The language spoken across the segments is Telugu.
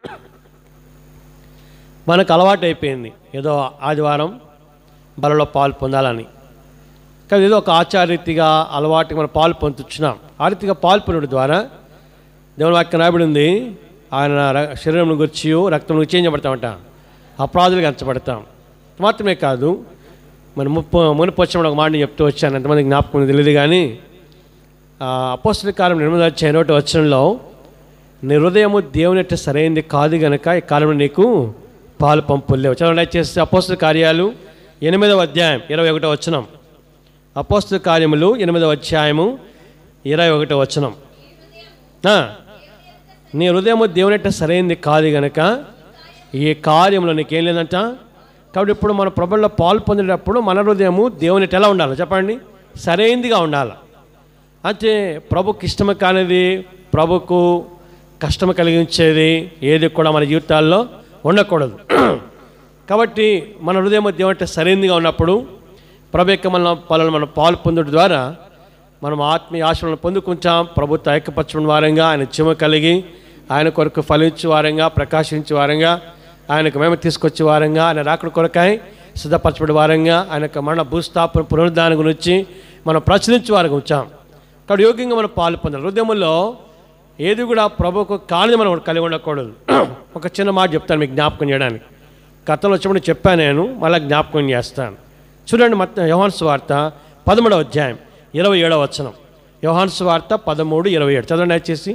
మనకు అలవాటు అయిపోయింది ఏదో ఆదివారం బలలో పాలు పొందాలని కానీ ఏదో ఒక ఆచారీతిగా అలవాటుగా మనం పాలు పొందుతున్నాం ఆ రీతిగా పాలు పొందడం ద్వారా దేవుని వాక్యం రాబడి ఉంది ఆయన ర- శరీరం గురించి రక్తం గురించి ఏం చేయబడతామంట అపరాధులుగా ఎంచబడతాం మాత్రమే కాదు మన ముప్పు మునుపు వచ్చినప్పుడు ఒక మాట నేను చెప్తూ వచ్చాను ఎంతమంది జ్ఞాపకం ఉందో తెలియదు కానీ అపోస్తుల కాలం ఎనిమిది వచ్చే ఒకటి వచ్చంలో నీ హృదయము దేవుని యొక్క సరైనది కాదు గనక ఈ కాలంలో నీకు పాలు పంపులేవు చదవండి చేస్తే అపోస్తుల కార్యాలు ఎనిమిదవ అధ్యాయం ఇరవై ఒకటో వచనం అపోస్తుల కార్యములు ఎనిమిదవ అధ్యాయము ఇరవై ఒకటో వచనం ఆ, నీ హృదయము దేవుని యొక్క సరైనది కాదు గనక ఈ కార్యంలో నీకేం లేదంట కాబట్టి ఇప్పుడు మన ప్రభుల్లో పాలు పొందేటప్పుడు మన హృదయము దేవుని ఎట్ట ఎలా ఉండాలి చెప్పండి సరైనదిగా ఉండాలి అంటే ప్రభుకి ఇష్టం కానిది ప్రభుకు కష్టం కలిగించేది ఏది కూడా మన జీవితాల్లో ఉండకూడదు కాబట్టి మన హృదయం దేవుంటే సరైనదిగా ఉన్నప్పుడు ప్రభు యొక్క మన పనులు మనం పాలు పొందడం ద్వారా మనం ఆత్మీయ ఆశలను పొందుకుంటాం ప్రభుత్వ ఐక్యపరచడం వారంగా ఆయన చిమ కలిగి ఆయన కొరకు ఫలించే వారంగా ప్రకాశించే వారంగా ఆయనకు మేము తీసుకొచ్చే వారంగా ఆయన రాకడ కొరకాయ సిద్ధపరచబడి వారంగా ఆయన యొక్క మరణ భూస్థాపన పునరుద్ధానం గురించి మనం ప్రచురించే వారంగా ఉంచాం కాబట్టి యోగ్యంగా మనం పాలు పొందాలి హృదయంలో ఏది కూడా ప్రభుకు కానిది మనం కలిగి ఉండకూడదు ఒక చిన్న మాట చెప్తాను మీకు జ్ఞాపకం చేయడానికి కథలు వచ్చినప్పుడు చెప్పాను నేను మళ్ళీ జ్ఞాపకం చేస్తాను చూడండి మొత్తం యోహాన్స్ వార్త పదమూడవ అధ్యాయం ఇరవై ఏడవ వచనం యోహాన్స్ వార్త పదమూడు ఇరవై ఏడు చదవండి వచ్చేసి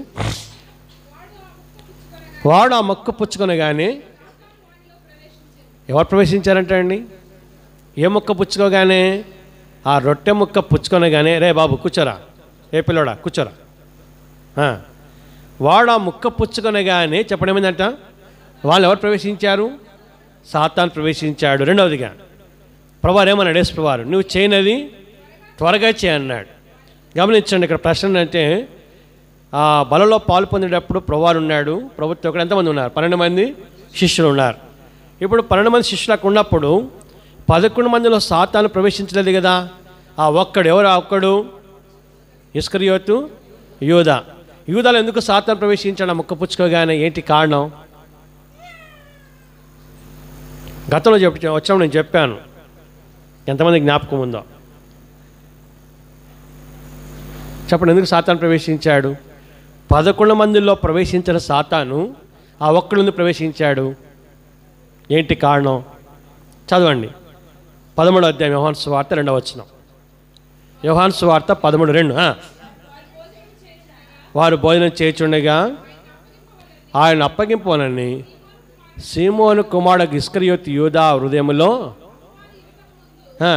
వాడు ఆ మొక్క పుచ్చుకొనగానే ఎవరు ప్రవేశించారంట అండి ఏ మొక్క పుచ్చుకోగానే ఆ రొట్టె ముక్క పుచ్చుకొనగానే రే బాబు కూర్చోరా ఏ పిల్లోడా కూర్చోరా ఆ. వాడు ఆ ముక్క పుచ్చుకొనగానే చెప్పడం ఏమైందంట వాళ్ళు ఎవరు ప్రవేశించారు సాతాన్ ప్రవేశించాడు రెండవదిగా ప్రభారు ఏమన్నాడు యేసు ప్రభువారు నువ్వు చేయనది త్వరగా చేయన్నాడు గమనించండి ఇక్కడ ప్రశ్న అంటే ఆ బలలో పాలు పొందేటప్పుడు ప్రభువారు ఉన్నాడు ప్రభుత్వం ఒకడు ఎంతమంది ఉన్నారు పన్నెండు మంది శిష్యులు ఉన్నారు ఇప్పుడు పన్నెండు మంది శిష్యులు అక్కడ ఉన్నప్పుడు పదకొండు మందిలో సాతాను ప్రవేశించలేదు కదా ఆ ఒక్కడు ఎవరు ఆ ఒక్కడు ఇస్కరియోతు యూద యూదాలో ఎందుకు సాతాను ప్రవేశించాడు ఆ ముక్క పుచ్చుకోగానే ఏంటి కారణం గతంలో చెప్పి వచ్చినప్పుడు నేను చెప్పాను ఎంతమంది జ్ఞాపకం ఉందో చెప్పండి ఎందుకు సాతాను ప్రవేశించాడు పదకొండు మందిలో ప్రవేశించిన సాతాను ఆ ఒక్కడు ఎందుకు ప్రవేశించాడు ఏంటి కారణం చదవండి పదమూడో అధ్యాయం యోహాన్ సువార్త రెండవ వచ్చిన యోహాన్ సువార్త పదమూడు రెండు ఆ. వారు భోజనం చేయుచుండగా ఆయన అప్పగింపోనని సీమోను కుమారుడు ఇస్కరియోత్ యూదా హృదయములో ఆ,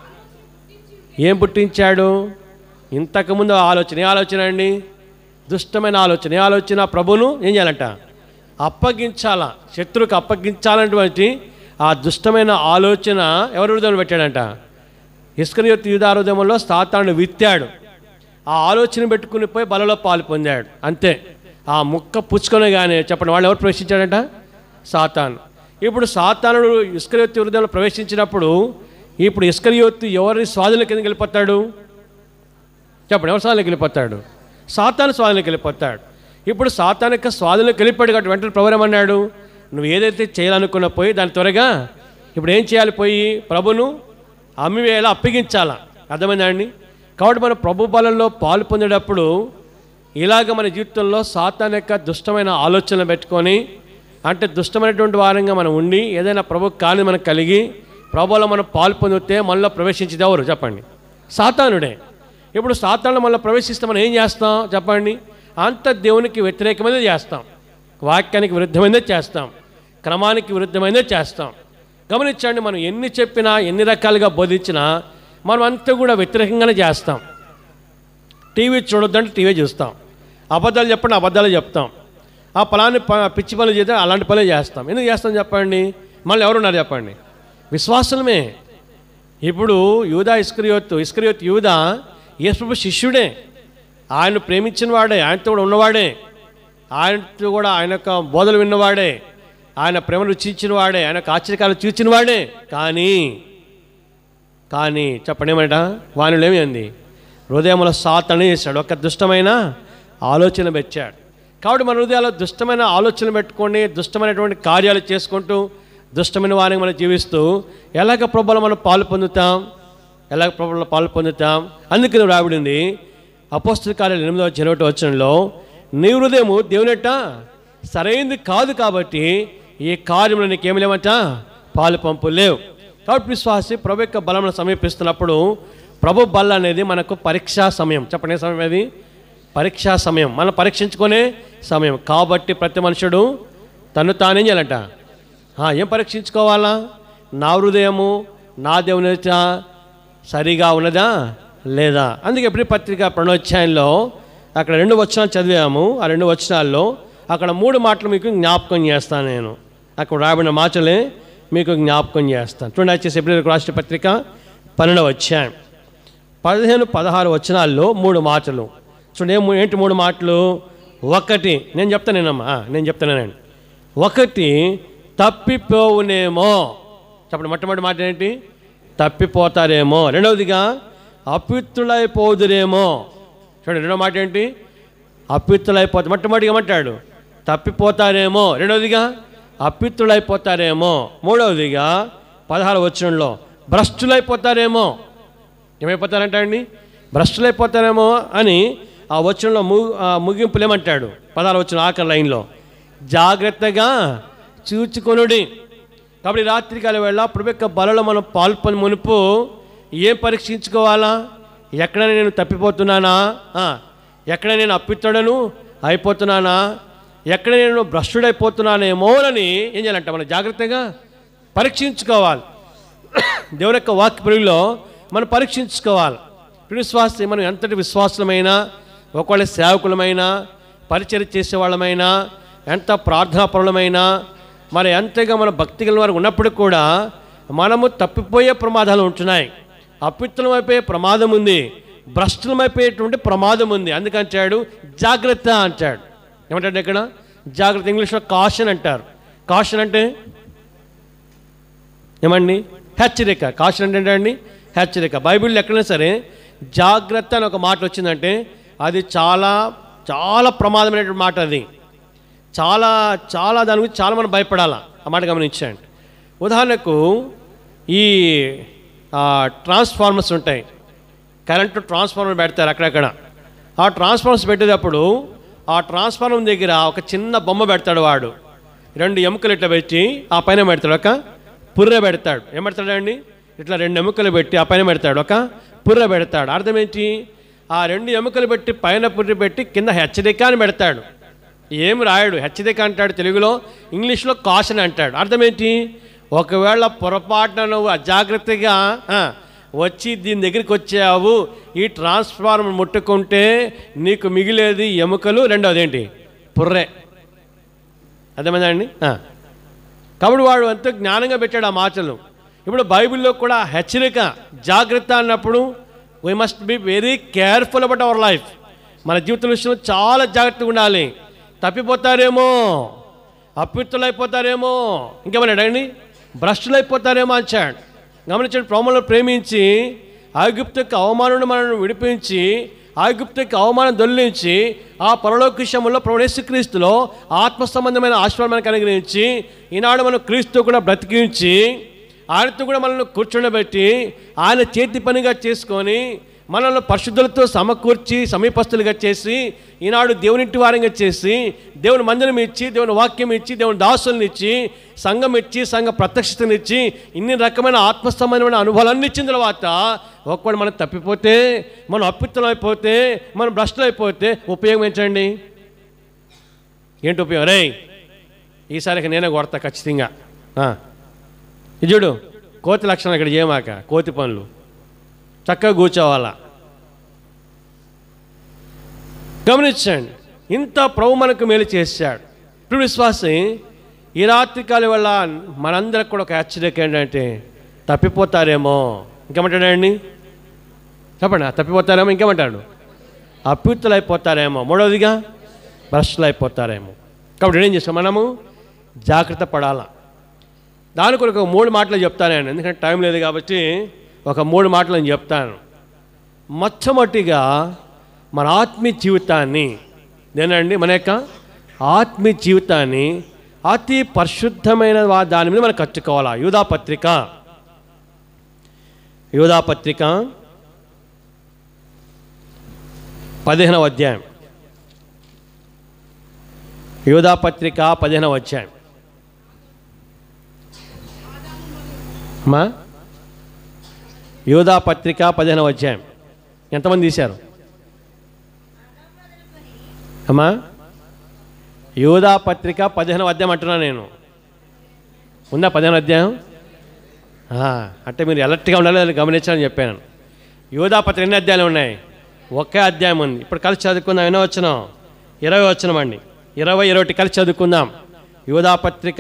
ఏం పుట్టించాడు ఇంతకుముందు ఆలోచన ఏ ఆలోచన అండి దుష్టమైన ఆలోచన ఏ ఆలోచన ప్రభును ఏం చేయాలంట అప్పగించాలా శత్రువుకు అప్పగించాలన్నటువంటి ఆ దుష్టమైన ఆలోచన ఎవరి హృదయంలో పెట్టాడంట ఇస్కరియోత్ యూదా హృదయంలో సాతాను విత్తాడు ఆ ఆలోచన పెట్టుకుని పోయి బలలో పాలు పొందాడు అంతే ఆ ముక్క పుచ్చుకొనగానే చెప్పండి వాళ్ళు ఎవరు ప్రవేశించాడంట సాతాను ఇప్పుడు సాతానుడు ఇస్కరియోత్ హృదయంలో ప్రవేశించినప్పుడు ఇప్పుడు ఇస్కరియోత్ ఎవరి స్వాధీనం కిందకి వెళ్ళిపోతాడు చెప్పండి ఎవరి స్వాధీనకి వెళ్ళిపోతాడు సాతాను స్వాధీనకి వెళ్ళిపోతాడు ఇప్పుడు సాతానిక స్వాధీనకి వెళ్ళిపోయాడు కాబట్టి వెంటనే ప్రభు ఏమన్నాడు నువ్వు ఏదైతే చేయాలనుకున్న పోయి దాని త్వరగా ఇప్పుడు ఏం చేయాలి పోయి ప్రభును అమ్మివేయాలా అప్పగించాలా అర్థమైందా అండి కాబట్టి మన ప్రభు బలంలో పాలు పొందేటప్పుడు ఇలాగ మన జీవితంలో సాతాన్ యొక్క దుష్టమైన ఆలోచనలు పెట్టుకొని అంటే దుష్టమైనటువంటి వారంగా మనం ఉండి ఏదైనా ప్రభు కాని మనకు కలిగి ప్రభులో మనం పాలు పొందితే మనలో ప్రవేశించేది ఎవరు చెప్పండి సాతానుడే ఇప్పుడు సాతాను మనలో ప్రవేశిస్తే మనం ఏం చేస్తాం చెప్పండి అంత దేవునికి వ్యతిరేకమైనదే చేస్తాం వాక్యానికి విరుద్ధమైనదే చేస్తాం క్రమానికి విరుద్ధమైనదే చేస్తాం గమనించండి మనం ఎన్ని చెప్పినా ఎన్ని రకాలుగా బోధించినా మనం అంతా కూడా వ్యతిరేకంగానే చేస్తాం టీవీ చూడొద్దంటే టీవీ చూస్తాం అబద్ధాలు చెప్పండి అబద్ధాలు చెప్తాం ఆ పలాని ప- పిచ్చి పనులు చేస్తే అలాంటి పనులు చేస్తాం ఎందుకు చేస్తాం చెప్పండి మళ్ళీ ఎవరున్నారు చెప్పండి విశ్వాసమే ఇప్పుడు యూదా ఇస్క్రియోత్ ఇస్క్రియోత్ యూదా యేసుప్రభు శిష్యుడే ఆయన ప్రేమించిన వాడే ఆయనతో కూడా ఉన్నవాడే ఆయనతో కూడా ఆయన యొక్క బోధలు విన్నవాడే ఆయన ప్రేమ రుచించిన వాడే ఆయన యొక్క ఆశ్చర్యకాలు చూచిన వాడే కానీ కానీ చెప్పండి ఏమంట వానిలో ఏమైంది హృదయంలో సాతని చేశాడు ఒక దుష్టమైన ఆలోచన పెట్టాడు కాబట్టి మన హృదయాల్లో దుష్టమైన ఆలోచనలు పెట్టుకొని దుష్టమైనటువంటి కార్యాలు చేసుకుంటూ దుష్టమైన వారిని మనం జీవిస్తూ ఎలాగ ప్రభులో మనం పాలు పొందుతాం ఎలాగ ప్రభులో పాలు పొందుతాం అందుకని రాబడింది అపోస్తుల కార్యాలు ఎనిమిదవ జనవటి వచనంలో నీ హృదయము దేవునట సరైనది కాదు కాబట్టి ఈ కార్యంలో నీకేమి లేవట పాలు పంపు లేవు కాబట్టి విశ్వాసి ప్రభు యొక్క బలమును సమీపిస్తున్నప్పుడు ప్రభు బల్ల అనేది మనకు పరీక్షా సమయం చెప్పండి ఏ సమయం అది పరీక్షా సమయం మనం పరీక్షించుకునే సమయం కాబట్టి ప్రతి మనుషుడు తను తానేం చేయాలంట ఆ, ఏం పరీక్షించుకోవాలా నా హృదయము నా దేవుని ఎదుట సరిగా ఉన్నదా లేదా అందుకే ఎప్పుడు పత్రిక ప్రణోధ్యాయంలో అక్కడ రెండు వచనాలు చదివాము ఆ రెండు వచనాల్లో అక్కడ మూడు మాటలు మీకు జ్ఞాపకం చేస్తాను నేను అక్కడ రాబడిన మాటలే మీకు జ్ఞాపకం చేస్తాను చూడండి వచ్చేసి ఎప్పుడు రాష్ట్ర పత్రిక పన్నెండవ అధ్యాయం పదిహేను పదహారు వచనాల్లో మూడు మాటలు చూడండి ఏం- ఏంటి మూడు మాటలు ఒకటి నేను చెప్తానేనమ్మా ఆ, నేను చెప్తానేనండి ఒకటి తప్పిపోవునేమో చెప్పండి మొట్టమొదటి మాట ఏంటి తప్పిపోతారేమో రెండవదిగా అపిత్తులైపోదురేమో చూడండి రెండో మాట ఏంటి అపిత్తులైపోతే మొట్టమొదటిగా ఏమంటాడు తప్పిపోతారేమో రెండవదిగా అపిత్తులైపోతారేమో మూడవదిగా పదహారు వచనంలో భ్రష్టులైపోతారేమో ఏమైపోతారంట అండి భ్రష్టులైపోతారేమో అని ఆ వచనంలో ము ఆ ముగింపులు ఏమంటాడు పదహారు వచ్చిన ఆఖరి లైన్లో జాగ్రత్తగా చూచుకొనుడి కాబట్టి రాత్రికాల వేళ ప్రభు యొక్క బలలో మనం పాల్పొని మునుపు ఏం పరీక్షించుకోవాలా ఎక్కడైనా నేను తప్పిపోతున్నానా ఆ, ఎక్కడ నేను అప్పిత్తడను అయిపోతున్నానా ఎక్కడ నేను భ్రష్టుడైపోతున్నానేమోనని ఏం చేయాలంట మనం జాగ్రత్తగా పరీక్షించుకోవాలి దేవుని యొక్క వాక్య ప్రియులో మనం పరీక్షించుకోవాలి విశ్వాస మనం ఎంతటి విశ్వాసమైనా ఒకవేళ సేవకులమైనా పరిచయం చేసేవాళ్ళమైనా ఎంత ప్రార్థనాపరులమైనా మరి ఎంతగా మన భక్తి గల వారు ఉన్నప్పుడు కూడా మనము తప్పిపోయే ప్రమాదాలు ఉంటున్నాయి అపిత్తులమైపోయే ప్రమాదం ఉంది భ్రష్టులమైపోయేటువంటి ప్రమాదం ఉంది అందుకంటాడు జాగ్రత్త అంటాడు ఏమంటాడు ఇక్కడ జాగ్రత్త ఇంగ్లీష్లో కాషన్ అంటారు కాషన్ అంటే ఏమండి హెచ్చరిక కాషన్ అంటే ఏంటండి హెచ్చరిక బైబిల్లో ఎక్కడైనా సరే జాగ్రత్త అని ఒక మాట వచ్చిందంటే అది చాలా చాలా ప్రమాదమైనటువంటి మాట అది చాలా చాలా దాని గురించి చాలా మనం భయపడాలా ఆ మాట గమనించండి ఉదాహరణకు ఈ ట్రాన్స్ఫార్మర్స్ ఉంటాయి కరెంటు ట్రాన్స్ఫార్మర్ పెడతారు అక్కడక్కడ ఆ ట్రాన్స్ఫార్మర్స్ పెట్టేటప్పుడు ఆ ట్రాన్స్ఫార్మర్ దగ్గర ఒక చిన్న బొమ్మ పెడతాడు వాడు రెండు ఎముకలు ఇట్లా పెట్టి ఆ పైన పెడతాడు ఒక పుర్రె పెడతాడు ఏం పెడతాడండి ఇట్లా రెండు ఎముకలు పెట్టి ఆ పైన పెడతాడు ఒక పుర్రె పెడతాడు అర్థం ఏంటి ఆ రెండు ఎముకలు పెట్టి పైన పుర్రె పెట్టి కింద హెచ్చరిక అని పెడతాడు ఏం రాయడు హెచ్చరిక అంటాడు తెలుగులో ఇంగ్లీష్లో కాషన్ అంటాడు అర్థం ఏంటి ఒకవేళ పొరపాటున నువ్వు అజాగ్రత్తగా ఆ, వచ్చి దీని దగ్గరికి వచ్చావు ఈ ట్రాన్స్ఫార్మర్ ముట్టుకుంటే నీకు మిగిలేది ఎముకలు రెండవది ఏంటి పుర్రె అర్థమైందండి ఆ. కాబట్టి వాడు ఎంతో జ్ఞానంగా పెట్టాడు ఆ మాటలు ఇప్పుడు బైబిల్లో కూడా హెచ్చరిక జాగ్రత్త అన్నప్పుడు we must be very careful about our life మన జీవితం విషయంలో చాలా జాగ్రత్తగా ఉండాలి తప్పిపోతారేమో అప్పిత్తులైపోతారేమో ఇంకేమన్నా అడగండి భ్రష్టులైపోతారేమో అంచాడు గమనించండి ప్రోమలో ప్రేమించి ఆగుప్తకు అవమానం మనల్ని విడిపించి ఆగుప్తకు అవమానం దొల్లించి ఆ పరలోక విషయంలో ప్రవేశక్రీస్తులో ఆత్మ సంబంధమైన ఆశీర్వాదం మనకు అనుగ్రహించి ఈనాడు మనం క్రీస్తు కూడా బ్రతికించి ఆయనతో కూడా మనల్ని కూర్చుండబెట్టి ఆయన చేతి పనిగా చేసుకొని మనల్ని పరిశుద్ధులతో సమకూర్చి సమీపస్తులుగా చేసి ఈనాడు దేవునింటి వారంగా చేసి దేవుని మందిరం ఇచ్చి దేవుని వాక్యం ఇచ్చి దేవుని దాసులను ఇచ్చి సంఘం ఇచ్చి సంఘ ప్రత్యక్షతనిచ్చి ఇన్ని రకమైన ఆత్మ సంబంధమైన అనుభవాలన్నీ ఇచ్చిన తర్వాత ఒక్కడు మనం తప్పిపోతే మనం అప్పిత్తం అయిపోతే మనం భ్రష్టులు అయిపోతే ఉపయోగం ఏంటండి ఏంటి ఉపయోగం రే ఈసారికి నేనే కొడతా ఖచ్చితంగా ఆ. ఇది చూడు కోతి లక్షణాలు ఇక్కడ చేయమాక కోతి పనులు చక్కగా కూర్చోవాలా గమనించండి ఇంత ప్రభు మనకు మేలు చేశాడు ఇప్పుడు విశ్వాసి ఈ రాత్రికాల వల్ల మనందరికి కూడా ఒక హెచ్చరిక ఏంటంటే తప్పిపోతారేమో ఇంకేమంటాడండి చెప్పండి తప్పిపోతారేమో ఇంకేమంటాడు అప్యూతులు అయిపోతారేమో మూడవదిగా భ్రష్టులు అయిపోతారేమో కాబట్టి ఏం చేస్తాం మనము జాగ్రత్త పడాలా దాని కొరకు ఒక మూడు మాటలు చెప్తాను నేను ఎందుకంటే టైం లేదు కాబట్టి ఒక మూడు మాటలు నేను చెప్తాను మొట్టమొదటిగా మన ఆత్మీయ జీవితాన్ని నేనండి మన యొక్క ఆత్మీయ జీవితాన్ని అతి పరిశుద్ధమైన వా- దాని మీద మనం కట్టుకోవాలా యూదా పత్రిక యూదా పత్రిక పదిహేనవ అధ్యాయం యూదా పత్రిక పదిహేనవ అధ్యాయం మా యూదా పత్రిక పదిహేనవ అధ్యాయం ఎంతమంది తీశారు అమ్మా యూదా పత్రిక పదిహేనవ అధ్యాయం అంటున్నా నేను ఉందా పదిహేను అధ్యాయం ఆ, అంటే మీరు ఎలర్ట్గా ఉండాలి అని గమనించాలని చెప్పాను యోధా పత్రిక ఎన్ని అధ్యాయాలు ఉన్నాయి ఒకే అధ్యాయం ఉంది ఇప్పుడు కలిసి చదువుకుందాం ఎన్నో వచ్చిన ఇరవై వచ్చినాం అండి ఇరవై ఇరవై ఒకటి కలిసి చదువుకుందాం యోధా పత్రిక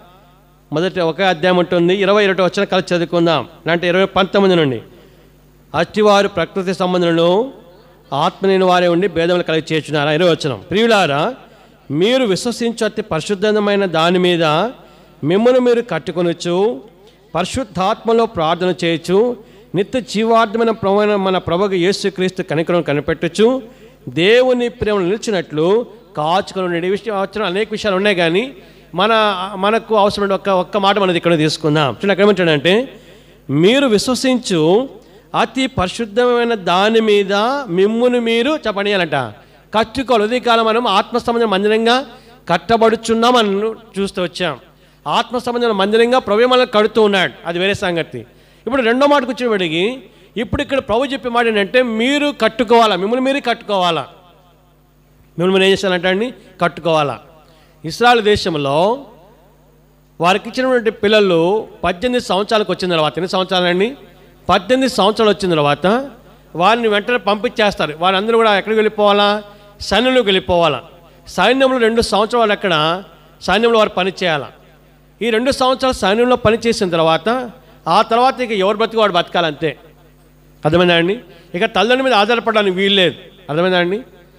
మొదటి ఒకే అధ్యాయం ఉంటుంది ఇరవై ఇరవై వచ్చిన కలిసి చదువుకుందాం అంటే ఇరవై పంతొమ్మిది నుండి అట్టివారు ప్రకృతి సంబంధులను ఆత్మలేని వారే ఉండి భేదములు కలిగి చేర్చున్నారా ఇరవై వచ్చినాం ప్రియులారా మీరు విశ్వసించు అతి పరిశుద్ధమైన దాని మీద మిమ్మల్ని మీరు కట్టుకొనొచ్చు పరిశుద్ధాత్మలో ప్రార్థన చేయొచ్చు నిత్య జీవార్థమైన ప్రవణ మన ప్రభుగు యేసుక్రీస్తు కనికరం కనిపెట్టచ్చు దేవుని ప్రేమ నిలిచినట్లు కాచుకొని ఉండే విషయం అవసరం అనేక విషయాలు ఉన్నాయి కానీ మన మనకు అవసరమైన ఒక్క ఒక్క మాట మనది ఇక్కడ తీసుకుందాం చూడండి అక్కడ ఏమంటాడంటే మీరు విశ్వసించు అతి పరిశుద్ధమైన దాని మీద మిమ్మును మీరు చెప్పనీయాలంట కట్టుకోవాలి ఉదయకాలం మనం ఆత్మ సంబంధం మందిరంగా కట్టబడుచున్నాం అని చూస్తూ వచ్చాం ఆత్మ సంబంధం మందిరంగా ప్రభు మనల్ని కడుతూ ఉన్నాడు అది వేరే సంగతి ఇప్పుడు రెండో మాటకు వచ్చేవాడికి ఇప్పుడు ఇక్కడ ప్రభు చెప్పే మాట ఏంటంటే మీరు కట్టుకోవాలా మిమ్మల్ని మీరు కట్టుకోవాలా మిమ్మల్ని మీరు ఏం చేస్తారంటే అండి కట్టుకోవాలా ఇస్రాయల్ దేశంలో వారికి ఇచ్చినటువంటి పిల్లలు పద్దెనిమిది సంవత్సరాలకు వచ్చిన తర్వాత ఎన్ని సంవత్సరాలండి పద్దెనిమిది సంవత్సరాలు వచ్చిన తర్వాత వారిని వెంటనే పంపించేస్తారు వారందరూ కూడా ఎక్కడికి వెళ్ళిపోవాలా సైన్యంలోకి వెళ్ళిపోవాలా సైన్యంలో రెండు సంవత్సరాలు అక్కడ సైన్యంలో వారు పని చేయాలా ఈ రెండు సంవత్సరాలు సైన్యంలో పని చేసిన తర్వాత ఆ తర్వాత ఇక ఎవరు బతికి వాడు బతకాలంతే అర్థమైందా అండి ఇక తల్లిదండ్రుల మీద ఆధారపడడానికి వీలు లేదు అర్థమైందా అండి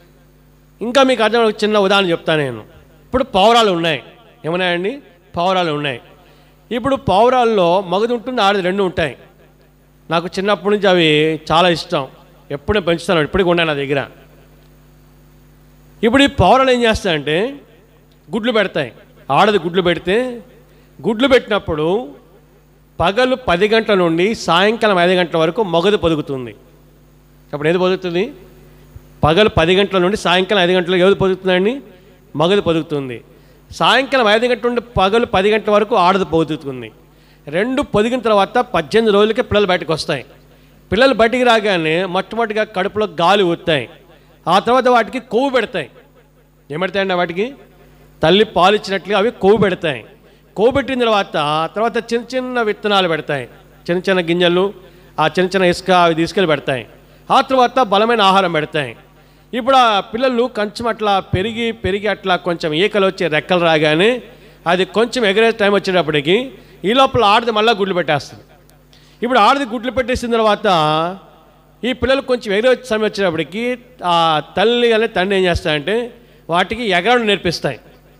ఇంకా మీకు అర్థం ఒక చిన్న ఉదాహరణ చెప్తాను నేను ఇప్పుడు పావురాలు ఉన్నాయి ఏమున్నాయండి పావురాలు ఉన్నాయి ఇప్పుడు పావురాల్లో మగది ఉంటుంది ఆడది రెండు ఉంటాయి నాకు చిన్నప్పటి నుంచి అవి చాలా ఇష్టం ఎప్పుడూ పెంచుతాను ఇప్పటికి ఉన్నాయి నా దగ్గర ఇప్పుడు ఈ పావురాలు ఏం చేస్తాయంటే గుడ్లు పెడతాయి ఆడది గుడ్లు పెడితే గుడ్లు పెట్టినప్పుడు పగలు పది గంటల నుండి సాయంకాలం ఐదు గంటల వరకు మగదు పొదుగుతుంది అప్పుడు ఏది పొదుగుతుంది పగలు పది గంటల నుండి సాయంకాలం ఐదు గంటలకు ఏది పొదుగుతుందండి మగదు పొదుగుతుంది సాయంకాలం ఐదు గంటల నుండి పగలు పది గంటల వరకు ఆడదు పొదుగుతుంది రెండు పొదిగిన తర్వాత పద్దెనిమిది రోజులకే పిల్లలు బయటకు వస్తాయి పిల్లలు బయటికి రాగానే మొట్టమొదటిగా కడుపులో గాలి ఊతాయి ఆ తర్వాత వాటికి కొవ్వు పెడతాయి ఏం పెడతాయండి వాటికి తల్లి పాలు ఇచ్చినట్లుగా అవి కొవ్వు పెడతాయి కొవ్వు పెట్టిన తర్వాత తర్వాత చిన్న చిన్న విత్తనాలు పెడతాయి చిన్న చిన్న గింజలు ఆ చిన్న చిన్న ఇసుక అవి తీసుకెళ్ళి పెడతాయి ఆ తర్వాత బలమైన ఆహారం పెడతాయి ఇప్పుడు ఆ పిల్లలు కొంచెం అట్లా పెరిగి పెరిగి అట్లా కొంచెం ఈకలు వచ్చి రెక్కలు రాగానే అది కొంచెం ఎగరే టైం వచ్చేటప్పటికి ఈ లోపల ఆడది మళ్ళీ గుడ్లు పెట్టేస్తుంది ఇప్పుడు ఆడది గుడ్లు పెట్టేసిన తర్వాత ఈ పిల్లలు కొంచెం ఎగిరే వచ్చే సమయం వచ్చేటప్పటికి ఆ తల్లి అనే తండ్రి ఏం చేస్తాయంటే వాటికి ఎగరడం నేర్పిస్తాయి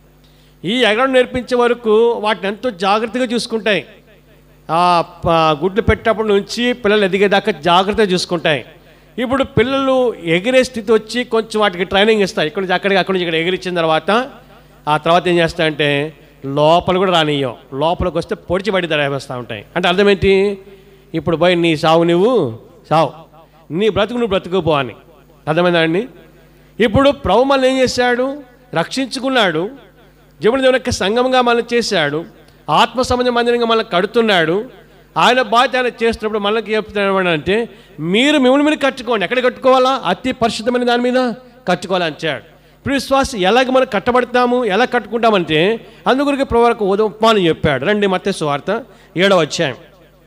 ఈ ఎగరడం నేర్పించే వరకు వాటిని ఎంతో జాగ్రత్తగా చూసుకుంటాయి ఆ ప- గుడ్లు పెట్టేటప్పటి నుంచి పిల్లలు ఎదిగేదాకా జాగ్రత్తగా చూసుకుంటాయి ఇప్పుడు పిల్లలు ఎగిరే స్థితి వచ్చి కొంచెం వాటికి ట్రైనింగ్ ఇస్తాయి ఇక్కడ నుంచి అక్కడికి అక్కడి నుంచి ఇక్కడ ఎగిరిచ్చిన తర్వాత ఆ తర్వాత ఏం చేస్తాయంటే లోపల కూడా రానియ్యం లోపలికి వస్తే పొడిచి బయట తరేస్తూ ఉంటాయి అంటే అర్థం ఏంటి ఇప్పుడు పోయి నీ సావు నువ్వు సావు నీ బ్రతుకు నువ్వు బ్రతుకుపో అని అర్థమైందా అండి ఇప్పుడు ప్రభు మనల్ని ఏం చేశాడు రక్షించుకున్నాడు జీవన దేవుని యొక్క సంఘంగా మనం చేశాడు ఆత్మ సంబంధ మందిరంగా మనల్ని కడుతున్నాడు ఆయన బాధ్యత ఆయన చేస్తున్నప్పుడు మనకి చెప్తున్నాడు అంటే మీరు మిమ్మల్ని మీరు కట్టుకోండి ఎక్కడ కట్టుకోవాలా అతి పరిశుద్ధమైన దాని మీద కట్టుకోవాలని అంటాడు ఇప్పుడు విశ్వాసం ఎలాగ మనం కట్టబడతాము ఎలా కట్టుకుంటామంటే అందుగురికి ప్రభు ఉపమానం చెప్పాడు రండి మత్స్సు వార్త ఏడవ అధ్యాయం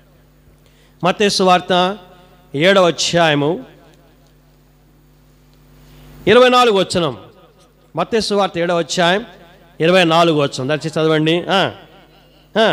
మత్స్సు వార్త ఏడవ అధ్యాయము ఇరవై నాలుగు వచ్చినాం మత్స్సు వార్త ఏడవ అధ్యాయం ఇరవై నాలుగు వచ్చినాం దయచేసి చదవండి ఆ, ఆ.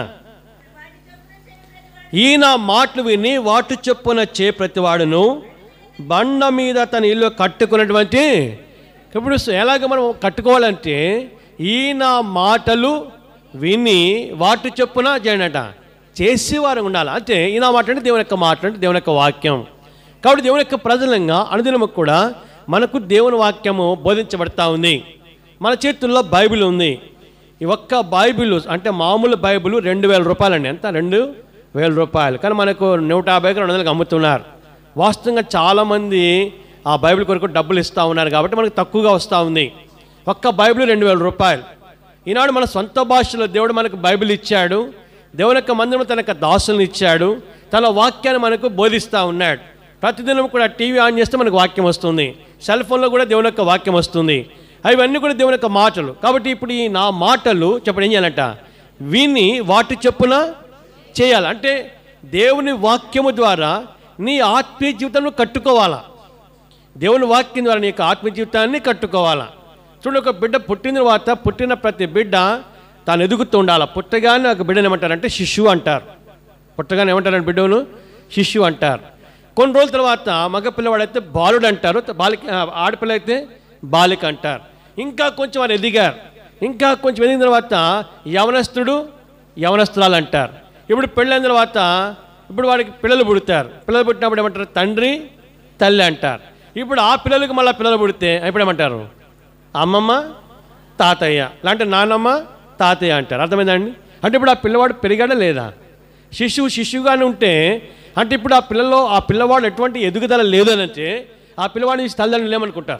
ఈయన మాటలు విని వాటు చొప్పున చే ప్రతివాడును బండ మీద తన ఇల్లు కట్టుకున్నటువంటి ఇప్పుడు ఎలాగ మనం కట్టుకోవాలంటే ఈయన మాటలు విని వాటి చొప్పున చేయనట చేసేవారు ఉండాలి అంటే ఈయన మాట అంటే దేవుని యొక్క మాట అంటే దేవుని యొక్క వాక్యం కాబట్టి దేవుని యొక్క ప్రజలంగా అనుదినము కూడా మనకు దేవుని వాక్యము బోధించబడతా ఉంది మన చేతుల్లో బైబిల్ ఉంది ఈ ఒక్క బైబిల్ అంటే మామూలు బైబిల్ రెండు వేల రూపాయలండి ఎంత రెండు వేల రూపాయలు కానీ మనకు నూట యాభైకి రెండు వందలకి అమ్ముతున్నారు వాస్తవంగా చాలామంది ఆ బైబిల్ కొరకు డబ్బులు ఇస్తూ ఉన్నారు కాబట్టి మనకు తక్కువగా వస్తూ ఉంది ఒక్క బైబిల్ రెండు వేల రూపాయలు ఈనాడు మన సొంత భాషలో దేవుడు మనకు బైబిల్ ఇచ్చాడు దేవుని యొక్క మందిరం తన యొక్క దాసులను ఇచ్చాడు తన వాక్యాన్ని మనకు బోధిస్తూ ఉన్నాడు ప్రతిదినం కూడా టీవీ ఆన్ చేస్తే మనకు వాక్యం వస్తుంది సెల్ ఫోన్లో కూడా దేవుని యొక్క వాక్యం వస్తుంది అవన్నీ కూడా దేవుని యొక్క మాటలు కాబట్టి ఇప్పుడు ఈ నా మాటలు చెప్పడం ఏం చేయాలంట విని వాటి చెప్పున చేయాలి అంటే దేవుని వాక్యము ద్వారా నీ ఆత్మీయ జీవితంలో కట్టుకోవాలా దేవుని వాక్యం ద్వారా నీ యొక్క ఆత్మ జీవితాన్ని కట్టుకోవాలా చూడు ఒక బిడ్డ పుట్టిన తర్వాత పుట్టిన ప్రతి బిడ్డ తాను ఎదుగుతూ ఉండాలి పుట్టగానే ఒక బిడ్డను ఏమంటారంటే శిశువు అంటారు పుట్టగానే ఏమంటారంటే బిడ్డను శిశువు అంటారు కొన్ని రోజుల తర్వాత మగ పిల్లవాడైతే బాలుడు అంటారు బాలిక ఆ, ఆడపిల్ల అయితే బాలిక అంటారు ఇంకా కొంచెం వారు ఎదిగారు ఇంకా కొంచెం ఎదిగిన తర్వాత యవనస్తుడు యవనస్తురాలు అంటారు ఇప్పుడు పెళ్ళైన తర్వాత ఇప్పుడు వాడికి పిల్లలు పుడతారు పిల్లలు పుట్టినప్పుడు ఏమంటారు తండ్రి తల్లి అంటారు ఇప్పుడు ఆ పిల్లలకు మళ్ళీ పిల్లలు పుడితే ఇప్పుడు ఏమంటారు అమ్మమ్మ తాతయ్య లేదంటే నాన్నమ్మ తాతయ్య అంటారు అర్థమైందండి అంటే ఇప్పుడు ఆ పిల్లవాడు పెరిగాడా లేదా శిశువు శిశువుగానే ఉంటే అంటే ఇప్పుడు ఆ పిల్లలో ఆ పిల్లవాడు ఎటువంటి ఎదుగుదల లేదు అని అంటే ఆ పిల్లవాడిని తల్లిదండ్రులు లేమనుకుంటారు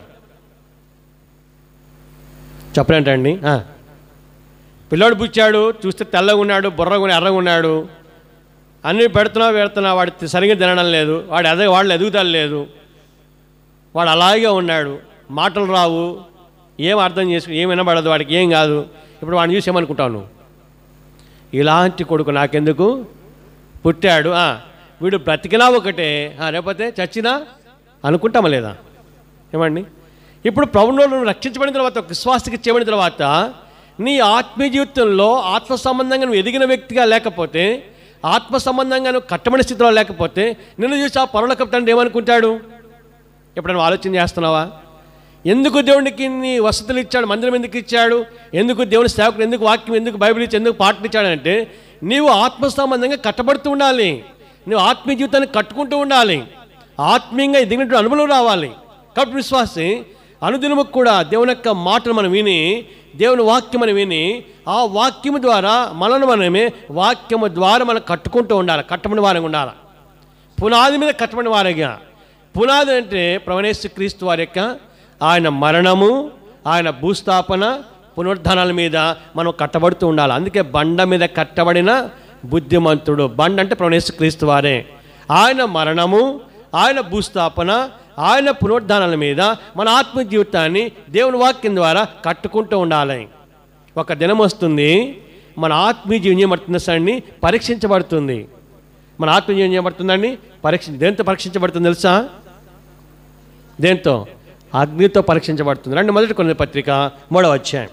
చెప్పలేంటండి ఆ. పిల్లోడు పుచ్చాడు చూస్తే తెల్లగా ఉన్నాడు బుర్రగా ఉన్నాడు, ఎర్రగా ఉన్నాడు అన్నీ పెడుతున్నా పెడుతున్నా వాడి సరిగ్గా తినడం లేదు వాడు ఎదగ వాళ్ళు ఎదుగుదల లేదు వాడు అలాగే ఉన్నాడు మాటలు రావు ఏం అర్థం చేసుకు ఏం వినబడదు వాడికి ఏం కాదు ఇప్పుడు వాడిని చూసి ఏమనుకుంటావు నువ్వు ఇలాంటి కొడుకు నాకెందుకు పుట్టాడు ఆ, వీడు బ్రతికినా ఒకటే ఆ, లేకపోతే చచ్చినా అనుకుంటామా లేదా ఏమండి ఇప్పుడు ప్రభుత్వంలో నువ్వు రక్షించబడిన తర్వాత ఒక విశ్వాసకి చేయబడిన తర్వాత నీ ఆత్మీయ జీవితంలో ఆత్మ సంబంధంగా నువ్వు ఎదిగిన వ్యక్తిగా లేకపోతే ఆత్మ సంబంధంగా నువ్వు కట్టబడిన స్థితిలో లేకపోతే నిన్ను చూసి ఆ పరుల తండ్రి ఏమనుకుంటాడు ఎప్పుడైనా ఆలోచన చేస్తున్నావా ఎందుకు దేవునికి నీ వసతులు ఇచ్చాడు మందిరం ఎందుకు ఇచ్చాడు ఎందుకు దేవుని సేవకుడు ఎందుకు వాక్యం ఎందుకు బైబిల్ ఇచ్చి ఎందుకు పాటలు ఇచ్చాడంటే నీవు ఆత్మ సంబంధంగా కట్టబడుతూ ఉండాలి నువ్వు ఆత్మీయ జీవితాన్ని కట్టుకుంటూ ఉండాలి ఆత్మీయంగా ఎదిగినట్టు అనుభవం రావాలి కాబట్టి విశ్వాసి అనుదినము కూడా దేవుని యొక్క మాటలు మనం విని దేవుని వాక్యం మనం విని ఆ వాక్యము ద్వారా మనల్ని మనమే వాక్యము ద్వారా మనం కట్టుకుంటూ ఉండాలి కట్టమని వారంగా ఉండాలి పునాది మీద కట్టబడిన వారిగా పునాది అంటే ప్రవణేశ్వర క్రీస్తు వారి యొక్క ఆయన మరణము ఆయన భూస్థాపన పునరుద్ధానాల మీద మనం కట్టబడుతూ ఉండాలి అందుకే బండ మీద కట్టబడిన బుద్ధిమంతుడు బండ అంటే ప్రవణేశ్వర క్రీస్తు వారే ఆయన మరణము ఆయన భూస్థాపన ఆయన పునరుద్ధానాల మీద మన ఆత్మ జీవితాన్ని దేవుని వాక్యం ద్వారా కట్టుకుంటూ ఉండాలి ఒక దినం వస్తుంది మన ఆత్మీయ జీవనం చేయబడుతున్న సన్ని పరీక్షించబడుతుంది మన ఆత్మజీవం చేయబడుతుందండి పరీక్ష దేంతో పరీక్షించబడుతుంది తెలుసా దేంతో అగ్నితో పరీక్షించబడుతుంది రండి మొదటి కొన్ని పత్రిక మూడవ అధ్యాయం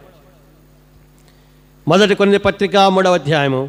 మొదటి కొన్ని పత్రిక మూడవ అధ్యాయము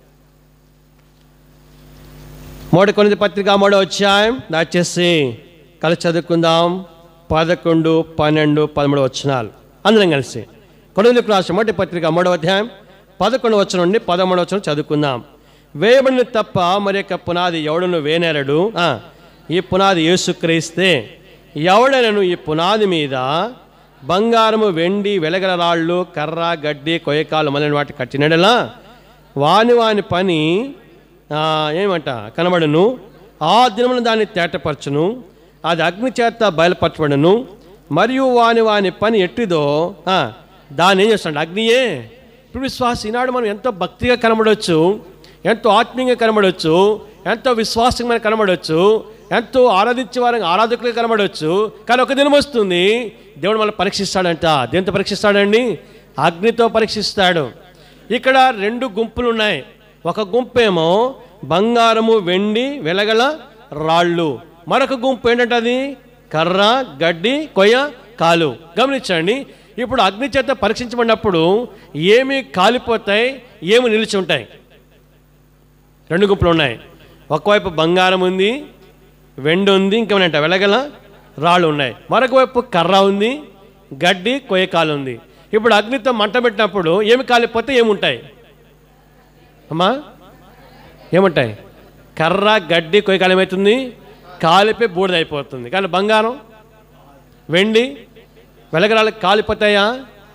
మూడు కొన్ని పత్రిక మూడవ అధ్యాయం దయచేసి కలిసి చదువుకుందాం పదకొండు పన్నెండు పదమూడు వచనాలు అందరం కలిసి కొనుగోలు రాష్ట్రం మొదటి పత్రిక మూడవ అధ్యాయం పదకొండు వచ్చిన నుండి పదమూడు వచ్చిన చదువుకుందాం వేయబడిన తప్ప మరి యొక్క పునాది ఎవడును వేనేరడు ఆ, ఈ పునాది యేసుక్రీస్తే ఎవడనను ఈ పునాది మీద బంగారము వెండి వెలగల రాళ్ళు కర్ర గడ్డి కొయ్యకాలు మొదలైన వాటి కట్టినడలా వాని వాని పని ఆ, ఏమంట కనబడును ఆ దినమున దాన్ని తేటపరచును అది అగ్ని చేత బయలుపరచబడును మరియు వాని వాని పని ఎట్టిదో ఆ, దాన్ని ఏం చేస్తాడు అగ్నియే ఇప్పుడు విశ్వాస ఈనాడు మనం ఎంతో భక్తిగా కనబడవచ్చు ఎంతో ఆత్మీయంగా కనబడవచ్చు ఎంతో విశ్వాసంగా కనబడవచ్చు ఎంతో ఆరాధించే వారికి ఆరాధకులుగా కనబడవచ్చు కానీ ఒక దినం వస్తుంది దేవుడు మనల్ని పరీక్షిస్తాడంట దేంతో పరీక్షిస్తాడండి అగ్నితో పరీక్షిస్తాడు ఇక్కడ రెండు గుంపులు ఉన్నాయి ఒక గుంపేమో బంగారము వెండి వెలగల రాళ్ళు మరొక గుంపు ఏంటంటే అది కర్ర గడ్డి కొయ్య కాలు గమనించండి ఇప్పుడు అగ్ని చేత పరీక్షించబడినప్పుడు ఏమి కాలిపోతాయి ఏమి నిలిచి ఉంటాయి రెండు గుంపులు ఉన్నాయి ఒకవైపు బంగారం ఉంది వెండి ఉంది ఇంకేమంట వెలగల రాళ్ళు ఉన్నాయి మరొక వైపు కర్ర ఉంది గడ్డి కొయ్యకాలు ఉంది ఇప్పుడు అగ్నితో మంట పెట్టినప్పుడు ఏమి కాలిపోతే ఏముంటాయి అమ్మా ఏముంటాయి కర్ర గడ్డి కొయ్యకాలు ఏమవుతుంది కాలిపోయి బూడిదైపోతుంది కానీ బంగారం వెండి వెలగరాలు కాలిపోతాయా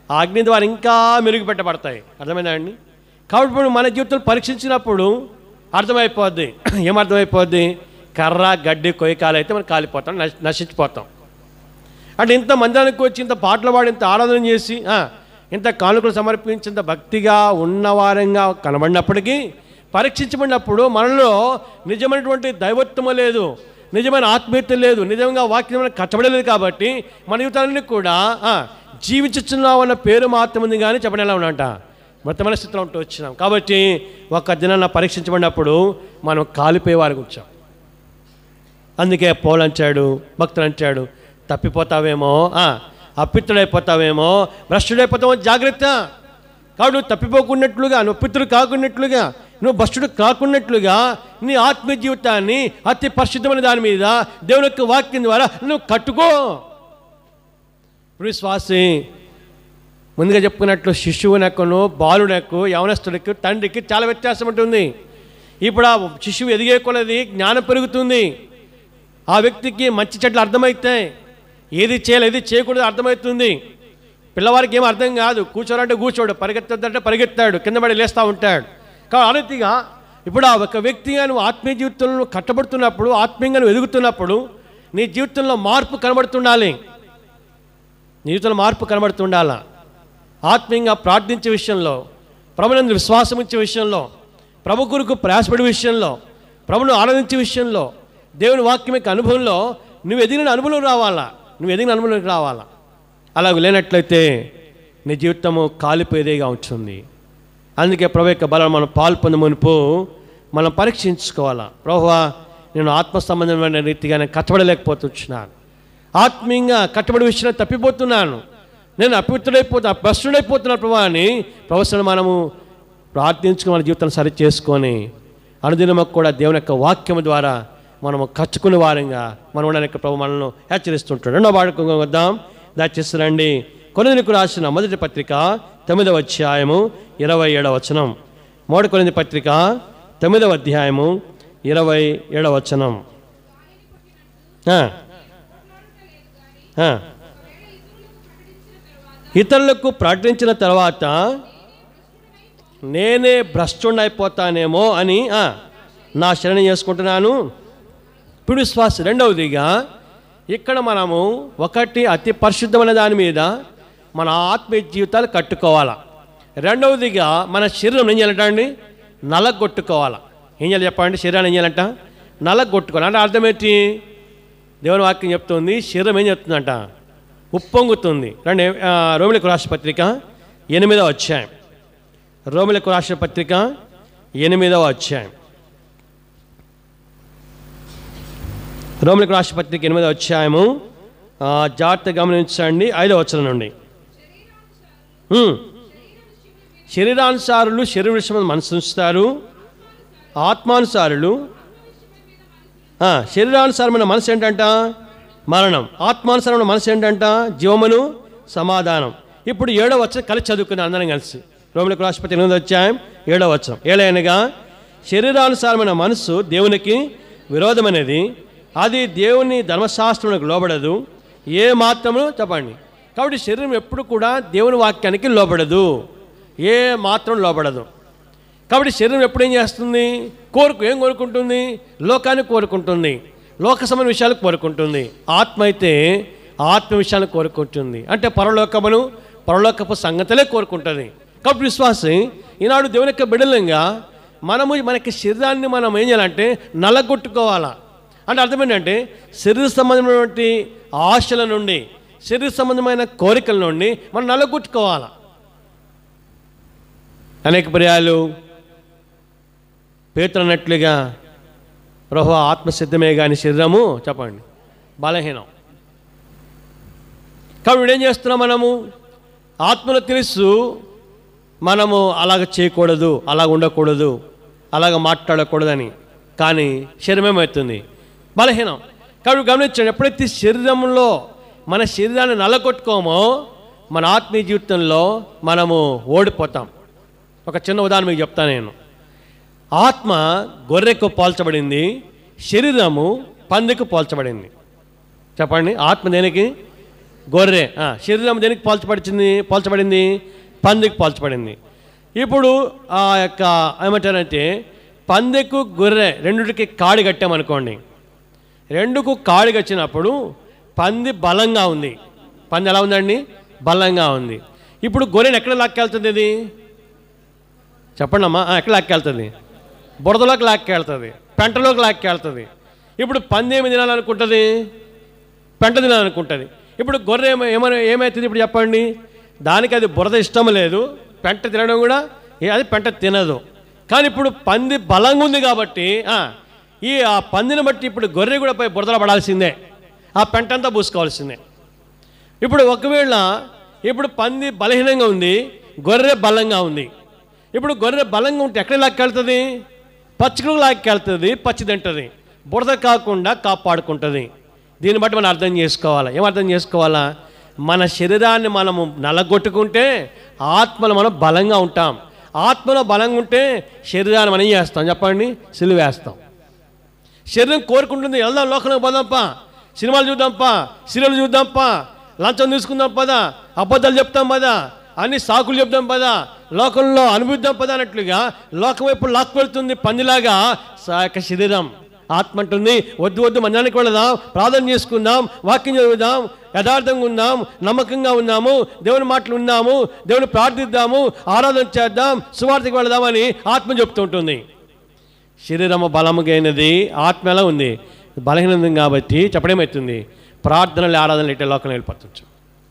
ఆ అగ్ని ద్వారా ఇంకా మెరుగుపెట్టబడతాయి అర్థమైందా అండి కాబట్టి ఇప్పుడు మన జీవితంలో పరీక్షించినప్పుడు అర్థమైపోద్ది ఏమర్థమైపోద్ది కర్ర గడ్డి కొయ్యకాలు అయితే మనం కాలిపోతాం నశ- నశించిపోతాం అంటే ఇంత మందిరానికి వచ్చి ఇంత పాటలు పాడి ఇంత ఆరాధన చేసి ఆ, ఇంత కానుకలు సమర్పించి ఇంత భక్తిగా ఉన్నవారంగా కనబడినప్పటికీ పరీక్షించబడినప్పుడు మనలో నిజమైనటువంటి దైవత్వము లేదు నిజమైన ఆత్మీయత లేదు నిజంగా వాక్యం కట్టబడలేదు కాబట్టి మన జీవితాలన్నీ కూడా ఆ, జీవించుచున్నాం అన్న పేరు మాత్రం ఉంది కానీ చెప్పడం ఎలా ఉన్నట మృతమైన స్థితిలో ఉంటూ వచ్చినాం కాబట్టి ఒక దినాన్న పరీక్షించబడినప్పుడు మనం కాలిపోయే వారికి వచ్చాం అందుకే పౌలు అంచాడు భక్తులు అంచాడు తప్పిపోతావేమో ఆ, అప్పిత్తుడైపోతావేమో భ్రష్టుడైపోతావో జాగ్రత్త కాబట్టి నువ్వు తప్పిపోకున్నట్లుగా నువ్వు అప్పిత్తుడు కాకున్నట్లుగా నువ్వు భ్రష్టుడు కాకున్నట్లుగా నీ ఆత్మీయ జీవితాన్ని అతి పరిశుద్ధమైన దాని మీద దేవుని యొక్క వాక్యం ద్వారా నువ్వు కట్టుకో విశ్వాసి ముందుగా చెప్పుకున్నట్లు శిశువునకును బాలునకు యవనస్తుడికి తండ్రికి చాలా వ్యత్యాసం ఉంటుంది ఇప్పుడు ఆ శిశువు ఎదిగే కొలది జ్ఞానం పెరుగుతుంది ఆ వ్యక్తికి మంచి చెట్లు అర్థమవుతాయి ఏది చేయాలి ఏది చేయకూడదు అర్థమవుతుంది పిల్లవారికి ఏం అర్థం కాదు కూర్చోరంటే కూర్చోడు పరిగెత్తొద్దంటే పరిగెత్తాడు కింద పడి లేస్తూ ఉంటాడు కాబట్టి ఆ రీతిగా ఇప్పుడు ఆ ఒక వ్యక్తిగా నువ్వు ఆత్మీయ జీవితంలో కట్టబడుతున్నప్పుడు ఆత్మీయంగా నువ్వు ఎదుగుతున్నప్పుడు నీ జీవితంలో మార్పు కనబడుతుండాలి నీ జీవితంలో మార్పు కనబడుతుండాలా ఆత్మీయంగా ప్రార్థించే విషయంలో ప్రభునందు విశ్వాసం ఇచ్చే విషయంలో ప్రభు గురుకు ప్రయాసపడే విషయంలో ప్రభును ఆనందించే విషయంలో దేవుని వాక్యం యొక్క అనుభవంలో నువ్వు ఎదిగిన అనుభవం రావాలా నువ్వు ఎదిగిన అనుభవంలోకి రావాలా అలాగ లేనట్లయితే నీ జీవితము కాలిపోయేదేగా ఉంటుంది అందుకే ప్రభు యొక్క బలం మనం పాల్పొంద మునుపు మనం పరీక్షించుకోవాలా ప్రభువా నేను ఆత్మ సంబంధమైన రీతిగా నేను కట్టబడలేకపోతున్నాను ఆత్మీయంగా కట్టబడి విషయంలో తప్పిపోతున్నాను నేను అపవిత్రుడైపోతున్నా భ్రష్టుడైపోతున్నాను ప్రభా అని ప్రవచనం మనము ప్రార్థించుకుని మన జీవితాన్ని సరి చేసుకొని అనుదినము కూడా దేవుని యొక్క వాక్యం ద్వారా మనము కచ్చుకునే వారంగా మనం ఉండడానికి ప్రభు మనల్ని హెచ్చరిస్తుంటాడు రెండో వాడుకం వద్దాం దయచేసి రండి కొనుదినికి రాసిన మొదటి పత్రిక తొమ్మిదవ అధ్యాయము ఇరవై ఏడవ వచనం మూడు కొనిది పత్రిక తొమ్మిదవ అధ్యాయము ఇరవై ఏడవ వచనం ఆ. ఆ. ఇతరులకు ప్రకటించిన తర్వాత నేనే భ్రష్టుడైపోతానేమో అని ఆ, నా శరణి చేసుకుంటున్నాను ఇప్పుడు విశ్వాస రెండవదిగా ఇక్కడ మనము ఒకటి అతి పరిశుద్ధమైన దాని మీద మన ఆత్మీయ జీవితాలు కట్టుకోవాలా రెండవదిగా మన శరీరం ఏం చేయాలంట అండి నలగొట్టుకోవాలా ఏం చేయాలి చెప్పండి శరీరాన్ని ఏం చేయాలంట నలగొట్టుకోవాలి అంటే అర్థం ఏంటి దేవుని వాక్యం చెప్తుంది శరీరం ఏం చెప్తుందంట ఉప్పొంగుతుంది రండి ఆ, రోమిలకు రాష్ట్ర పత్రిక ఎనిమిదవ అధ్యాయం రోమిలకు రాష్ట్ర పత్రిక ఎనిమిదవ అధ్యాయం రోమిలకు రాష్ట్ర పత్రిక ఎనిమిదవ అధ్యాయము ఆ, జాగ్రత్తగా గమనించండి ఐదవ వచనం నుండి హ్మ్. శరీరానుసారులు శరీర విషయం మనసు ఉంచుతారు ఆత్మానుసారులు ఆ, శరీరానుసారమైన మనసు ఏంటంట మరణం ఆత్మానుసారమైన మనసు ఏంటంట జీవమును సమాధానం ఇప్పుడు ఏడవ వచ్చం కలిసి చదువుకున్నాం అందరం కలిసి రోమిలకు రాష్ట్రపతి ఎనిమిది అధ్యాయం ఏడవ వచ్చం ఏలైనగా శరీరానుసారమైన మనసు దేవునికి విరోధమైనది అది దేవుని ధర్మశాస్త్రములకు లోబడదు ఏ మాత్రము చెప్పండి కాబట్టి శరీరం ఎప్పుడు కూడా దేవుని వాక్యానికి లోబడదు ఏ మాత్రం లోబడదు కాబట్టి శరీరం ఎప్పుడు ఏం చేస్తుంది కోరుకు ఏం కోరుకుంటుంది లోకాన్ని కోరుకుంటుంది లోక సంబంధ విషయాలు కోరుకుంటుంది ఆత్మ అయితే ఆత్మ విషయాలను కోరుకుంటుంది అంటే పరలోకమును పరలోకపు సంగతులే కోరుకుంటుంది కాబట్టి విశ్వాసం ఈనాడు దేవుని యొక్క బిడలంగా మనము మనకి శరీరాన్ని మనం ఏం చేయాలంటే నలగొట్టుకోవాలా అంటే అర్థం ఏంటంటే శరీర సంబంధమైనటువంటి ఆశల నుండి శరీర సంబంధమైన కోరికల నుండి మనం నలగొట్టుకోవాలా అనేక పర్యాలు పేతురు అన్నట్లుగా ప్రభు ఆత్మసిద్ధమే కానీ శరీరము చెప్పండి బలహీనం కాబట్టి ఇప్పుడు ఏం చేస్తున్నాం మనము ఆత్మలో తెలుసు మనము అలాగ చేయకూడదు అలాగ ఉండకూడదు అలాగ మాట్లాడకూడదని కానీ శరీరం ఏమవుతుంది బలహీనం కాబట్టి గమనించండి ఎప్పుడైతే శరీరంలో మన శరీరాన్ని నల్లగొట్టుకోమో మన ఆత్మీయ జీవితంలో మనము ఓడిపోతాం ఒక చిన్న ఉదాహరణ మీకు చెప్తాను నేను ఆత్మ గొర్రెకు పోల్చబడింది శరీరము పందికు పోల్చబడింది చెప్పండి ఆత్మ దేనికి గొర్రె ఆ, శరీరం దేనికి పోల్చబడింది పోల్చబడింది పందికి పోల్చబడింది ఇప్పుడు ఆ యొక్క ఏమంటారంటే పందెకు గొర్రె రెండుకి కాడి కట్టామనుకోండి రెండుకు కాడి కట్టినప్పుడు పంది బలంగా ఉంది పంది ఎలా ఉందండి బలంగా ఉంది ఇప్పుడు గొర్రెని ఎక్కడ లాక్కెళ్తుంది ఇది చెప్పండి అమ్మా ఆ, ఎక్కడ లాక్కెళ్తుంది బురదలోకి లాక్కెళ్తుంది పెంటలోకి లాక్కెళ్తుంది ఇప్పుడు పంది ఏమి తినాలనుకుంటుంది పెంట తినాలనుకుంటుంది ఇప్పుడు గొర్రె ఏమ ఏమైనా ఏమవుతుంది ఇప్పుడు చెప్పండి దానికి అది బురద ఇష్టం లేదు పెంట తినడం కూడా ఏ- అది పెంట తినదు కానీ ఇప్పుడు పంది బలంగా ఉంది కాబట్టి ఆ, ఈ ఆ పందిని బట్టి ఇప్పుడు గొర్రె కూడా పోయి బురదలో పడాల్సిందే ఆ పెంట అంతా పూసుకోవాల్సిందే ఇప్పుడు ఒకవేళ ఇప్పుడు పంది బలహీనంగా ఉంది గొర్రె బలంగా ఉంది ఇప్పుడు గొర్రె బలంగా ఉంటే ఎక్కడ లాక్కెళ్తుంది పచ్చికలు లాక్కెళ్తుంది పచ్చి తింటుంది బురద కాకుండా కాపాడుకుంటుంది దీన్ని బట్టి మనం అర్థం చేసుకోవాలి ఏం అర్థం చేసుకోవాలా మన శరీరాన్ని మనము నలగొట్టుకుంటే ఆత్మలో మనం బలంగా ఉంటాం ఆత్మలో బలంగా ఉంటే శరీరాన్ని మనం ఏం చేస్తాం చెప్పండి సిలువేస్తాం శరీరం కోరుకుంటుంది వెళ్దాం లోకంలోకి పోదాంపా సినిమాలు చూద్దాంపా సీరియల్ చూద్దాంపా లంచం తీసుకుందాం పదా అబద్ధాలు చెప్తాం పదా అన్ని సాకులు చెప్దాం పదా లోకంలో అనుభవిద్దాం పదా అన్నట్లుగా లోకం వైపు లాక్కు వెళ్తుంది పందిలాగా సా యొక్క శరీరం ఆత్మ అంటుంది వద్దు వద్దు మందిరానికి వెళదాం ప్రార్థన చేసుకుందాం వాక్యం చదువుదాం యథార్థంగా ఉందాం నమ్మకంగా ఉన్నాము దేవుని మాటలు ఉన్నాము దేవుని ప్రార్థిద్దాము ఆరాధన చేద్దాం సువార్తకి వెళదామని ఆత్మ చెప్తూ ఉంటుంది శరీరము బలముగైనది ఆత్మ ఎలా ఉంది బలహీనది కాబట్టి చెప్పడమవుతుంది ప్రార్థనలు ఆరాధనలు ఇట్టే లోకం వెళ్ళిపోతుంటాం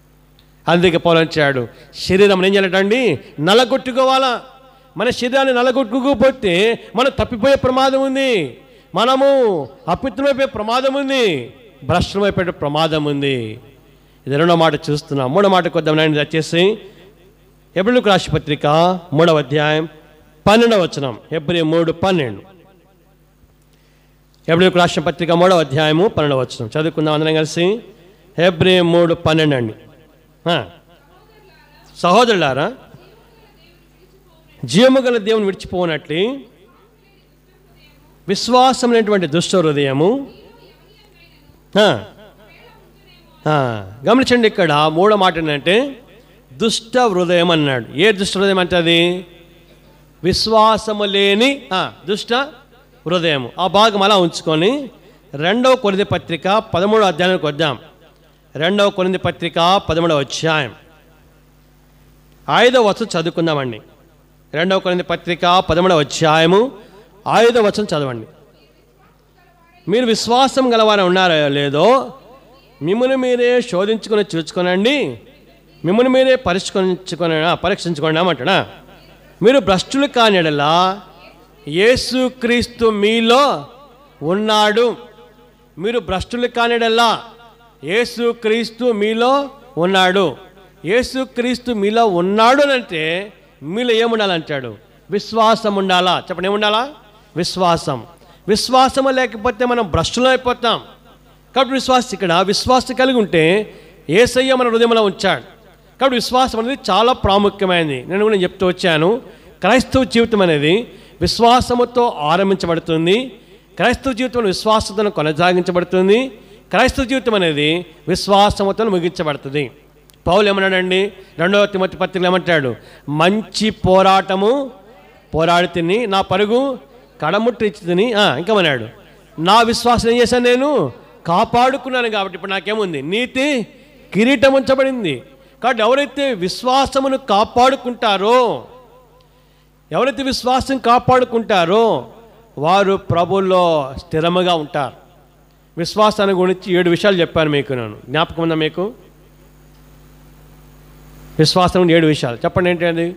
అందుకే పోలంచాడు శరీరం ఏం చేయాలంటండి నలగొట్టుకోవాలా మన శరీరాన్ని నలగొట్టుకోకపోతే మనం తప్పిపోయే ప్రమాదం ఉంది మనము అపిత్రమైపోయే ప్రమాదం ఉంది భ్రష్టమైపోయే ప్రమాదం ఉంది ఇది రెండో మాట చూస్తున్నాం మూడో మాట కొద్దాం నాయన వచ్చేసి ఎబ్రిలకు రాశి పత్రిక మూడవ అధ్యాయం పన్నెండవ వచనం ఎబ్రి మూడు పన్నెండు ఎబ్రిలకు రాష్ట్ర పత్రిక మూడవ అధ్యాయము పన్నెండవ వచనం చదువుకుందాం అందరం కలిసి ఎబ్రి మూడు పన్నెండు అండి ఆ. సహోదరులారా జీవము గల దేవుని విడిచిపోనట్లు విశ్వాసం అనేటువంటి దుష్ట హృదయము ఆ. ఆ, గమనించండి ఇక్కడ మూడో మాట ఏంటంటే దుష్ట హృదయం అన్నాడు ఏ దుష్ట హృదయం అంటే అది విశ్వాసము లేని ఆ, దుష్ట హృదయము ఆ భాగం అలా ఉంచుకొని రెండవ కొరింది పత్రిక పదమూడవ అధ్యాయానికి వద్దాం రెండవ కొరింది పత్రిక పదమూడవ అధ్యాయం ఐదవ వచనం చదువుకుందామండి రెండవ కొరింది పత్రిక పదమూడవ అధ్యాయము ఐదవ వచనం చదవండి మీరు విశ్వాసం గలవారు ఉన్నారో లేదో మిమ్మల్ని మీరే శోధించుకొని చూసుకొనండి మిమ్మల్ని మీరే పరీక్షించుకొని పరీక్షించుకోండి అమంటాడా మీరు భ్రష్టులు కానిడలా యేసుక్రీస్తు మీలో ఉన్నాడు మీరు భ్రష్టులు కానిడల్లా యేసుక్రీస్తు మీలో ఉన్నాడు యేసుక్రీస్తు మీలో ఉన్నాడు అని అంటే మీలో ఏముండాలంటాడు విశ్వాసం ఉండాలా చెప్పండి ఏముండాలా విశ్వాసం విశ్వాసము లేకపోతే మనం భ్రష్టులు అయిపోతాం కాబట్టి విశ్వాసం ఇక్కడ విశ్వాసం కలిగి ఉంటే ఏసయ్య మన హృదయంలో ఉంచాడు కాబట్టి విశ్వాసం అనేది చాలా ప్రాముఖ్యమైనది నేను కూడా చెప్తూ వచ్చాను క్రైస్తవ జీవితం అనేది విశ్వాసముతో ఆరంభించబడుతుంది క్రైస్తవ జీవితం విశ్వాసంతో కొనసాగించబడుతుంది క్రైస్తవ జీవితం అనేది విశ్వాసముతో ముగించబడుతుంది పౌలు ఏమన్నాడండి రెండవ తిమతి పత్రికలు ఏమంటాడు మంచి పోరాటము పోరాడి తిని నా పరుగు కడముట్టించి తిని ఇంకా అన్నాడు నా విశ్వాసం ఏం చేశాను నేను కాపాడుకున్నాను కాబట్టి ఇప్పుడు నాకేముంది నీతి కిరీటం ఉంచబడింది కాబట్టి ఎవరైతే విశ్వాసమును కాపాడుకుంటారో ఎవరైతే విశ్వాసం కాపాడుకుంటారో వారు ప్రభుల్లో స్థిరముగా ఉంటారు విశ్వాసాన్ని గురించి ఏడు విషయాలు చెప్పాను మీకు నేను జ్ఞాపకం ఉందా మీకు విశ్వాసం గురించి ఏడు విషయాలు చెప్పండి ఏంటి అది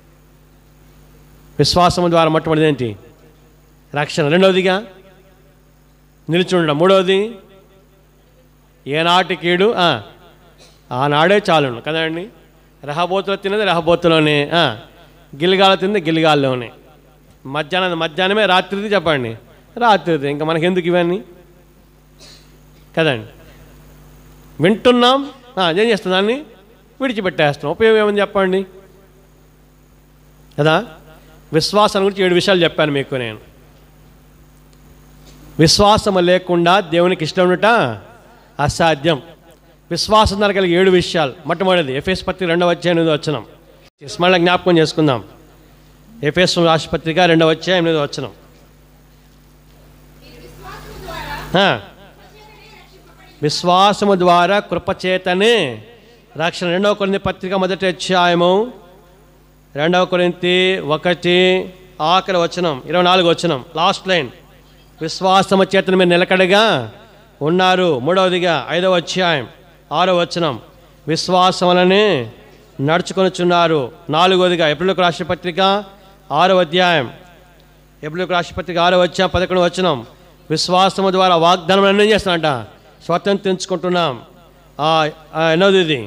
విశ్వాసం ద్వారా మొట్టమొదటిది ఏంటి రక్షణ రెండవదిగా నిలిచి ఉండడం మూడవది ఏనాటి కీడు ఆ, ఆనాడే చాలును కదండి రహబోతులో తిన్నది రహబోతులోనే ఆ, గిలిగాల తిన్నది గిలిగాల్లోనే మధ్యాహ్నం మధ్యాహ్నమే రాత్రిది చెప్పండి రాత్రిది ఇంకా మనకి ఎందుకు ఇవన్నీ కదండి వింటున్నాం ఆ, ఏం చేస్తాం దాన్ని విడిచిపెట్టేస్తాం ఉపయోగం ఏమని చెప్పండి కదా విశ్వాసం గురించి ఏడు విషయాలు చెప్పాను మీకు నేను విశ్వాసము లేకుండా దేవునికి ఇష్టం ఉండట అసాధ్యం విశ్వాసం ద్వారా కలిగే ఏడు విషయాలు మొట్టమొదటిది ఎఫ్ఎస్ పత్రిక రెండవ అధ్యాయం ఎనిమిది వచ్చినాం మళ్ళీ జ్ఞాపకం చేసుకుందాం ఎఫ్ఎస్ రాష్ట్రపత్రిక రెండవ అధ్యాయం ఎనిమిది వచ్చినాం ఆ. విశ్వాసము ద్వారా కృపచేతనే రక్షణ రెండవ కొరింథీ పత్రిక మొదటి అధ్యాయము రెండవ కొరింథీ ఒకటి ఆఖరి వచనం ఇరవై నాలుగు వచనం లాస్ట్ లైన్ విశ్వాసము చేతన మీరు నిలకడగా ఉన్నారు మూడవదిగా ఐదవ అధ్యాయం ఆరో వచనం విశ్వాసం వలనే నడుచుకొనుచున్నారు నాలుగవదిగా ఎప్పుడు రాష్ట్రపత్రిక ఆరో అధ్యాయం ఎప్పుడు రాష్ట్రపతికి ఆరో వచ్చా పదకొండు వచ్చినాం విశ్వాసము ద్వారా వాగ్దానం ఏం చేస్తానంట స్వతంత్రించుకుంటున్నాం ఆ, ఆ, ఎన్నోది ఇది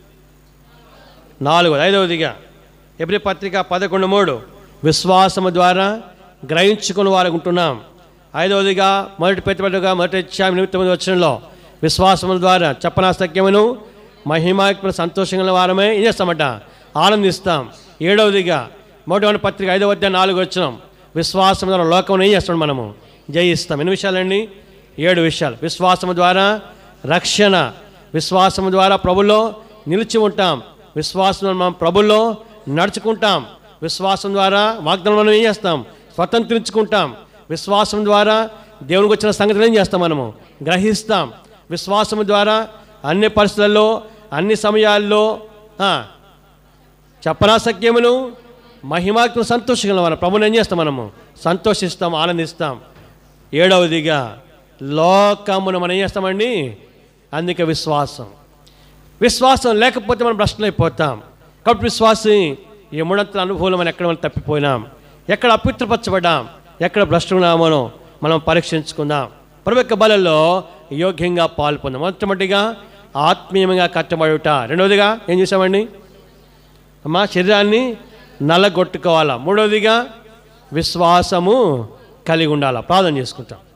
నాలుగోది ఐదవదిగా ఎబ్రి పత్రిక పదకొండు మూడు విశ్వాసము ద్వారా గ్రహించుకుని వారు ఉంటున్నాం ఐదవదిగా మొదటి పెట్టుబడిగా మొదటి అధ్యాయం ఎనిమిది తొమ్మిది వచ్చంలో విశ్వాసముల ద్వారా చెప్పనా సఖ్యమును మహిమాత్మ సంతోషంగా వారమే ఏం చేస్తామట ఆనందిస్తాం ఏడవదిగా మొదటి పత్రిక ఐదవ అధ్యాయం నాలుగు వచ్చినాం విశ్వాసం ద్వారా లోకం ఏం చేస్తాం మనము జయిస్తాం ఎన్ని విషయాలండి ఏడు విషయాలు విశ్వాసము ద్వారా రక్షణ విశ్వాసము ద్వారా ప్రభులో నిలిచి ఉంటాం విశ్వాసం ద్వారా మనం ప్రభులో నడుచుకుంటాం విశ్వాసం ద్వారా వాగ్దానం మనం ఏం చేస్తాం స్వతంత్రించుకుంటాం విశ్వాసం ద్వారా దేవునికి వచ్చిన సంగతులు ఏం చేస్తాం మనము గ్రహిస్తాం విశ్వాసం ద్వారా అన్ని పరిస్థితుల్లో అన్ని సమయాల్లో ఆ, చెప్పనా సఖ్యమును మహిమాకు సంతోషంగా మనం ప్రభుని ఏం చేస్తాం మనము సంతోషిస్తాం ఆనందిస్తాం ఏడవదిగా లోకమును మనం ఏం చేస్తామండి అందుకే విశ్వాసం విశ్వాసం లేకపోతే మనం భ్రష్టమైపోతాం కాబట్టి విశ్వాసం ఈ మూడంతల అనుభవంలో మనం ఎక్కడ మనం తప్పిపోయినాం ఎక్కడ అపిత్రపరచబడ్డాం ఎక్కడ భ్రష్టున్నామో మనం పరీక్షించుకుందాం ప్రభు యొక్క బలలో యోగ్యంగా పాల్పొందాం మొట్టమొదటిగా ఆత్మీయంగా కట్టబడుట రెండవదిగా ఏం చేసామండి అమ్మా శరీరాన్ని నల్లగొట్టుకోవాలా మూడవదిగా విశ్వాసము కలిగి ఉండాలా ప్రార్థన చేసుకుంటాం